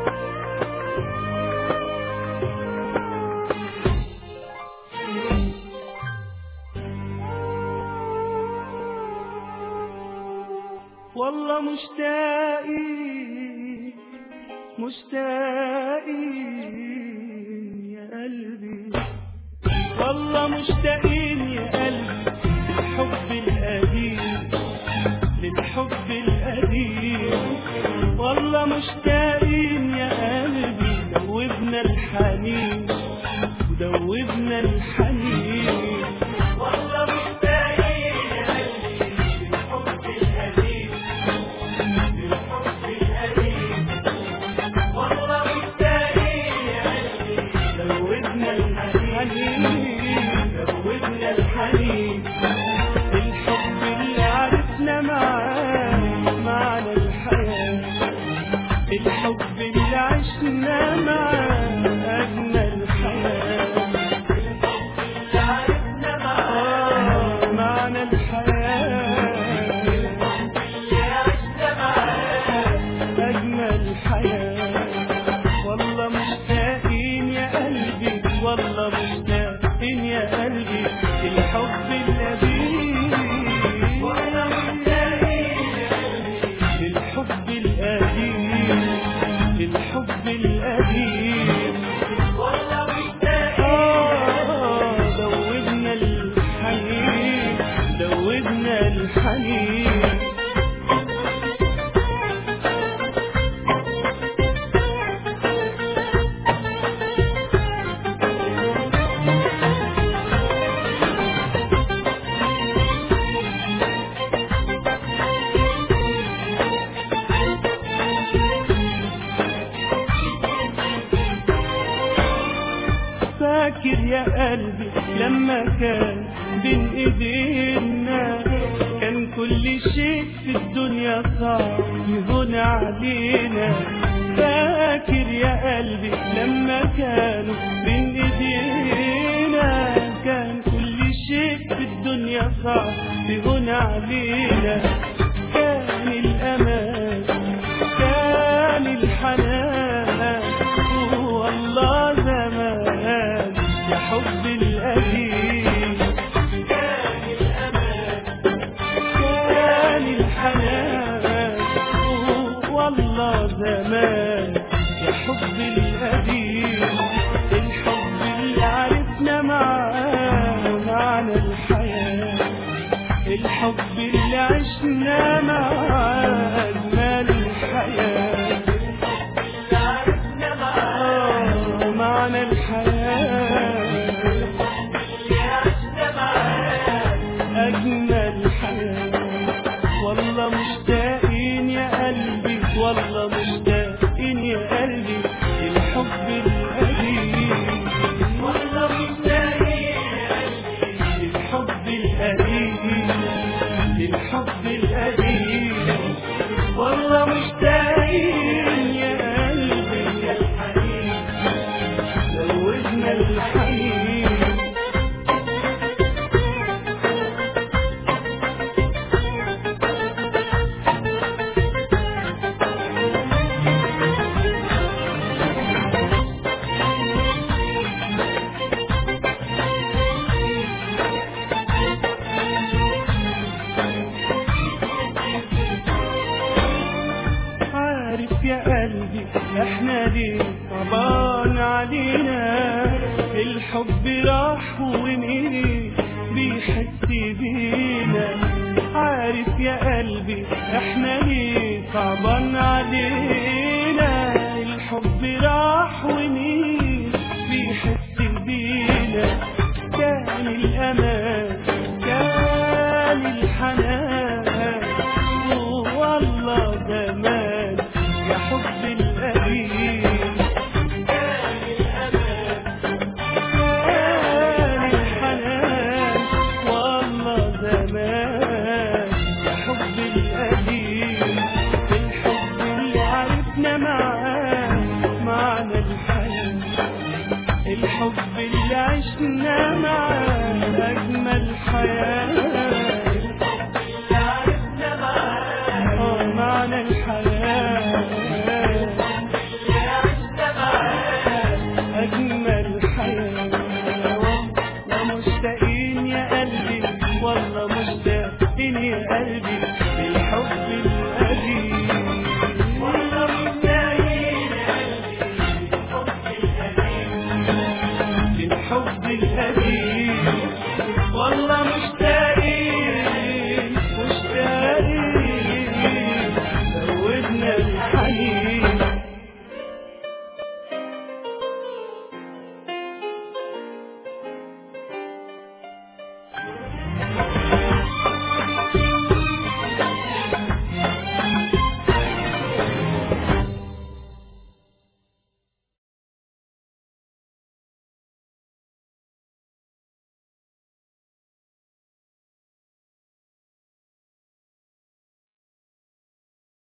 والله مشتاقين مشتاقين يا قلبي والله مشتاقين يا قلبي للحب القديم للحب القديم والله مشتاقين يا قلبي دوبنا الحنين ودوبنا الحنين والله مشتاقين يا قلبي للحب القديم للحب القديم والله مشتاقين يا قلبي دوبنا الحنين دوبنا الحنين الحب اللي عرفنا معاه معنى الحياة الحب اللي عشنا معاه أجمل حياة آه، معنى الحياة أجمل حياة والله مشتاقين يا قلبي والله مشتاقين يا قلبي الحب النبيل والله مشتاقين يا قلبي للحب القديم للحب القديم والله مشتاقين آه دوبنا الحنين دوبنا الحنين فاكر يا قلبي لما كان بين ايدينا كان كل شيء في الدنيا صعب يهون علينا فاكر يا قلبي لما كانوا بين ايدينا كان كل شيء في الدنيا صعب يهون علينا كان الامان كان الحنان والله زمان يا حب القديم كان الأمان كان الحنان والله زمان يا حب القديم الحب اللي عرفنا معاه معنى الحياة الحب اللي عشنا معاه أجمل الحياة آه، معنى الحياة أجمل حياة والله مشتاقين يا قلبي والله مشتاقين يا قلبي للحب القديم والله مشتاقين يا قلبي للحب القديم للحب القديم والله مشتاقين يا قلبي يا الحنين زوجنا الحنين عارف يا قلبي احنا ليه صعبان علينا الحب راح ومين بيحس بينا عارف يا قلبي احنا ليه صعبان علينا الحب راح ومين بيحس بينا كان الامان كان الحنان والله زمان يا حب القديم كان الأمان كان الحنان والله زمان يا حب القديم الحب اللي عرفنا معاه معنى الحياة الحب اللي عشنا معاه أجمل حياة